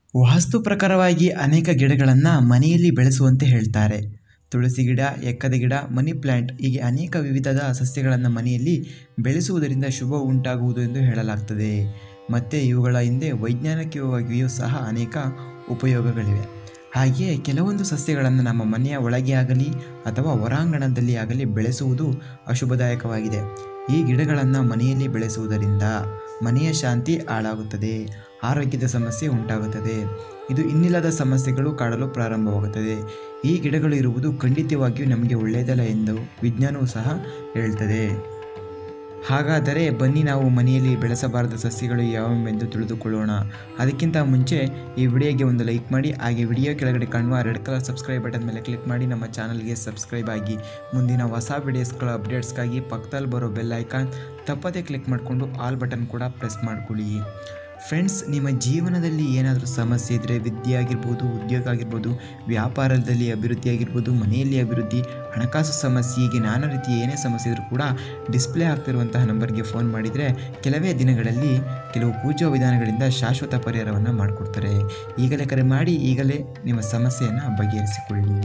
ವಾಸ್ತು ಪ್ರಕಾರವಾಗಿ ಅನೇಕ ಗಿಡಗಳನ್ನು ಮನೆಯಲ್ಲಿ ಬೆಳೆಸುವಂತೆ ಹೇಳ್ತಾರೆ ತುಳಸಿ ಗಿಡ ಎಕ್ಕದ ಗಿಡ ಮನಿ ಪ್ಲ್ಯಾಂಟ್ ಹೀಗೆ ಅನೇಕ ವಿವಿಧದ ಸಸ್ಯಗಳನ್ನು ಮನೆಯಲ್ಲಿ ಬೆಳೆಸುವುದರಿಂದ ಶುಭ ಉಂಟಾಗುವುದು ಎಂದು ಹೇಳಲಾಗ್ತದೆ ಮತ್ತು ಇವುಗಳ ಹಿಂದೆ ವೈಜ್ಞಾನಿಕವಾಗಿಯೂ ಸಹ ಅನೇಕ ಉಪಯೋಗಗಳಿವೆ ಹಾಗೆಯೇ ಕೆಲವೊಂದು ಸಸ್ಯಗಳನ್ನು ನಮ್ಮ ಮನೆಯ ಒಳಗೆ ಆಗಲಿ ಅಥವಾ ಹೊರಾಂಗಣದಲ್ಲಿ ಆಗಲಿ ಬೆಳೆಸುವುದು ಅಶುಭದಾಯಕವಾಗಿದೆ ಈ ಗಿಡಗಳನ್ನು ಮನೆಯಲ್ಲಿ ಬೆಳೆಸುವುದರಿಂದ ಮನೆಯ ಶಾಂತಿ ಹಾಳಾಗುತ್ತದೆ ಆರೋಗ್ಯದ ಸಮಸ್ಯೆ ಉಂಟಾಗುತ್ತದೆ ಇದು ಇನ್ನಿಲ್ಲದ ಸಮಸ್ಯೆಗಳು ಕಾಡಲು ಪ್ರಾರಂಭವಾಗುತ್ತದೆ ಈ ಗಿಡಗಳು ಇರುವುದು ಖಂಡಿತವಾಗಿಯೂ ನಮಗೆ ಒಳ್ಳೆಯದಲ್ಲ ಎಂದು ವಿಜ್ಞಾನವೂ ಸಹ ಹೇಳ್ತದೆ ಹಾಗಾದರೆ ಬನ್ನಿ ನಾವು ಮನೆಯಲ್ಲಿ ಬೆಳೆಸಬಾರದ ಸಸ್ಯಗಳು ಯಾವುವೆಂದು ತಿಳಿದುಕೊಳ್ಳೋಣ ಅದಕ್ಕಿಂತ ಮುಂಚೆ ಈ ವಿಡಿಯೋಗೆ ಒಂದು ಲೈಕ್ ಮಾಡಿ ಹಾಗೆ ವಿಡಿಯೋ ಕೆಳಗಡೆ ಕಾಣುವ ರೆಡ್ ಕಲರ್ ಸಬ್ಸ್ಕ್ರೈಬ್ ಬಟನ್ ಮೇಲೆ ಕ್ಲಿಕ್ ಮಾಡಿ ನಮ್ಮ ಚಾನಲ್ಗೆ ಸಬ್ಸ್ಕ್ರೈಬ್ ಆಗಿ ಮುಂದಿನ ಹೊಸ ವಿಡಿಯೋಸ್ಗಳ ಅಪ್ಡೇಟ್ಸ್ಗಾಗಿ ಪಕ್ಕದಲ್ಲಿ ಬರೋ ಬೆಲ್ ಐಕಾನ್ ತಪ್ಪದೇ ಕ್ಲಿಕ್ ಮಾಡಿಕೊಂಡು ಆಲ್ ಬಟನ್ ಕೂಡ ಪ್ರೆಸ್ ಮಾಡ್ಕೊಳ್ಳಿ ಫ್ರೆಂಡ್ಸ್ ನಿಮ್ಮ ಜೀವನದಲ್ಲಿ ಏನಾದರೂ ಸಮಸ್ಯೆ ಇದ್ದರೆ ವಿದ್ಯೆ ಆಗಿರ್ಬೋದು ಉದ್ಯೋಗ ಆಗಿರ್ಬೋದು ವ್ಯಾಪಾರದಲ್ಲಿ ಅಭಿವೃದ್ಧಿ ಆಗಿರ್ಬೋದು ಮನೆಯಲ್ಲಿ ಅಭಿವೃದ್ಧಿ ಹಣಕಾಸು ಸಮಸ್ಯೆ ಹೀಗೆ ನಾನಾ ರೀತಿಯ ಏನೇ ಸಮಸ್ಯೆ ಇದ್ದರೂ ಕೂಡ ಡಿಸ್ಪ್ಲೇ ಆಗ್ತಿರುವಂತಹ ನಂಬರ್ಗೆ ಫೋನ್ ಮಾಡಿದರೆ ಕೆಲವೇ ದಿನಗಳಲ್ಲಿ ಕೆಲವು ಪೂಜಾ ವಿಧಾನಗಳಿಂದ ಶಾಶ್ವತ ಪರಿಹಾರವನ್ನು ಮಾಡಿಕೊಡ್ತಾರೆ ಈಗಲೇ ಕರೆ ಮಾಡಿ ಈಗಲೇ ನಿಮ್ಮ ಸಮಸ್ಯೆಯನ್ನು ಬಗೆಹರಿಸಿಕೊಳ್ಳಿ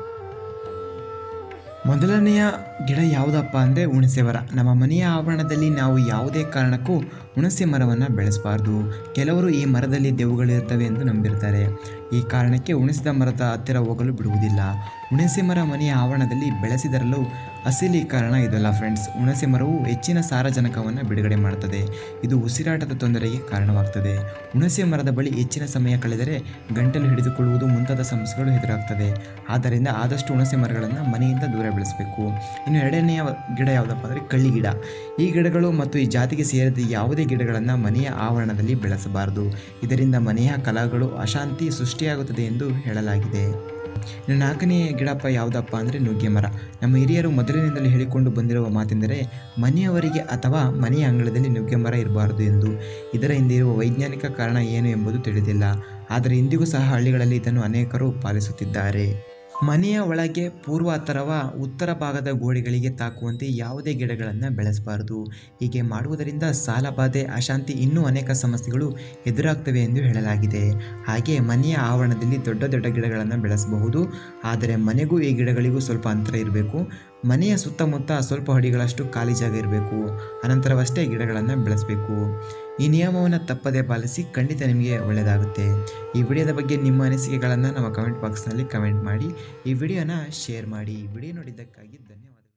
ಮೊದಲನೆಯ ಗಿಡ ಯಾವುದಪ್ಪ ಅಂದರೆ ಹುಣಸೆ ಮರ ನಮ್ಮ ಮನೆಯ ಆವರಣದಲ್ಲಿ ನಾವು ಯಾವುದೇ ಕಾರಣಕ್ಕೂ ಹುಣಸೆ ಮರವನ್ನು ಬೆಳೆಸಬಾರ್ದು ಕೆಲವರು ಈ ಮರದಲ್ಲಿ ದೆವ್ವಗಳಿರ್ತವೆ ಎಂದು ನಂಬಿರ್ತಾರೆ ಈ ಕಾರಣಕ್ಕೆ ಹುಣಸಿದ ಮರದ ಹತ್ತಿರ ಹೋಗಲು ಬಿಡುವುದಿಲ್ಲ ಹುಣಸೆ ಮರ ಮನೆಯ ಆವರಣದಲ್ಲಿ ಬೆಳೆಸಿದರಲು ಅಸಲಿ ಕಾರಣ ಇದಲ್ಲ ಫ್ರೆಂಡ್ಸ್ ಹುಣಸೆ ಮರವು ಹೆಚ್ಚಿನ ಸಾರಜನಕವನ್ನು ಬಿಡುಗಡೆ ಮಾಡುತ್ತದೆ ಇದು ಉಸಿರಾಟದ ತೊಂದರೆಗೆ ಕಾರಣವಾಗ್ತದೆ ಹುಣಸೆ ಮರದ ಬಳಿ ಹೆಚ್ಚಿನ ಸಮಯ ಕಳೆದರೆ ಗಂಟಲು ಹಿಡಿದುಕೊಳ್ಳುವುದು ಮುಂತಾದ ಸಮಸ್ಯೆಗಳು ಎದುರಾಗ್ತದೆ ಆದ್ದರಿಂದ ಆದಷ್ಟು ಹುಣಸೆ ಮರಗಳನ್ನು ಮನೆಯಿಂದ ದೂರ ಬೆಳೆಸಬೇಕು ಇನ್ನು ಎರಡನೆಯ ಗಿಡ ಯಾವುದಪ್ಪ ಅಂದರೆ ಕಳ್ಳಿ ಗಿಡ ಈ ಗಿಡಗಳು ಮತ್ತು ಈ ಜಾತಿಗೆ ಸೇರಿದ ಯಾವುದೇ ಗಿಡಗಳನ್ನು ಮನೆಯ ಆವರಣದಲ್ಲಿ ಬೆಳೆಸಬಾರದು ಇದರಿಂದ ಮನೆಯ ಕಲಗಳು ಅಶಾಂತಿ ಸೃಷ್ಟಿಯಾಗುತ್ತದೆ ಎಂದು ಹೇಳಲಾಗಿದೆ ಇನ್ನು ನಾಲ್ಕನೇ ಗಿಡಪ್ಪ ಯಾವುದಪ್ಪ ಅಂದರೆ ನುಗ್ಗೆ ಮರ ನಮ್ಮ ಹಿರಿಯರು ಮೊದಲಿನಿಂದಲೂ ಹೇಳಿಕೊಂಡು ಬಂದಿರುವ ಮಾತೆಂದರೆ ಮನೆಯವರಿಗೆ ಅಥವಾ ಮನೆಯ ಅಂಗಳದಲ್ಲಿ ನುಗ್ಗೆ ಮರ ಇರಬಾರದು ಎಂದು ಇದರ ಹಿಂದೆ ಇರುವ ವೈಜ್ಞಾನಿಕ ಕಾರಣ ಏನು ಎಂಬುದು ತಿಳಿದಿಲ್ಲ ಆದರೆ ಇಂದಿಗೂ ಸಹ ಹಳ್ಳಿಗಳಲ್ಲಿ ಇದನ್ನು ಅನೇಕರು ಪಾಲಿಸುತ್ತಿದ್ದಾರೆ ಮನೆಯ ಒಳಗೆ ಪೂರ್ವ ಅಥವಾ ಉತ್ತರ ಭಾಗದ ಗೋಡೆಗಳಿಗೆ ತಾಕುವಂತೆ ಯಾವುದೇ ಗಿಡಗಳನ್ನು ಬೆಳೆಸಬಾರದು ಹೀಗೆ ಮಾಡುವುದರಿಂದ ಸಾಲಬಾಧೆ ಅಶಾಂತಿ ಇನ್ನೂ ಅನೇಕ ಸಮಸ್ಯೆಗಳು ಎದುರಾಗ್ತವೆ ಎಂದು ಹೇಳಲಾಗಿದೆ ಹಾಗೆ ಮನೆಯ ಆವರಣದಲ್ಲಿ ದೊಡ್ಡ ದೊಡ್ಡ ಗಿಡಗಳನ್ನು ಬೆಳೆಸಬಹುದು ಆದರೆ ಮನೆಗೂ ಈ ಗಿಡಗಳಿಗೂ ಸ್ವಲ್ಪ ಅಂತರ ಇರಬೇಕು ಮನೆಯ ಸುತ್ತಮುತ್ತ ಸ್ವಲ್ಪ ಅಡಿಗಳಷ್ಟು ಖಾಲಿ ಜಾಗ ಇರಬೇಕು ಅನಂತರವಷ್ಟೇ ಗಿಡಗಳನ್ನು ಬೆಳೆಸಬೇಕು ಈ ನಿಯಮವನ್ನು ತಪ್ಪದೇ ಪಾಲಿಸಿ ಖಂಡಿತ ನಿಮಗೆ ಒಳ್ಳೆಯದಾಗುತ್ತೆ ಈ ವಿಡಿಯೋದ ಬಗ್ಗೆ ನಿಮ್ಮ ಅನಿಸಿಕೆಗಳನ್ನು ನಮ್ಮ ಕಮೆಂಟ್ ಬಾಕ್ಸ್ನಲ್ಲಿ ಕಮೆಂಟ್ ಮಾಡಿ ಈ ವಿಡಿಯೋನ ಶೇರ್ ಮಾಡಿ ವಿಡಿಯೋ ನೋಡಿದ್ದಕ್ಕಾಗಿ ಧನ್ಯವಾದ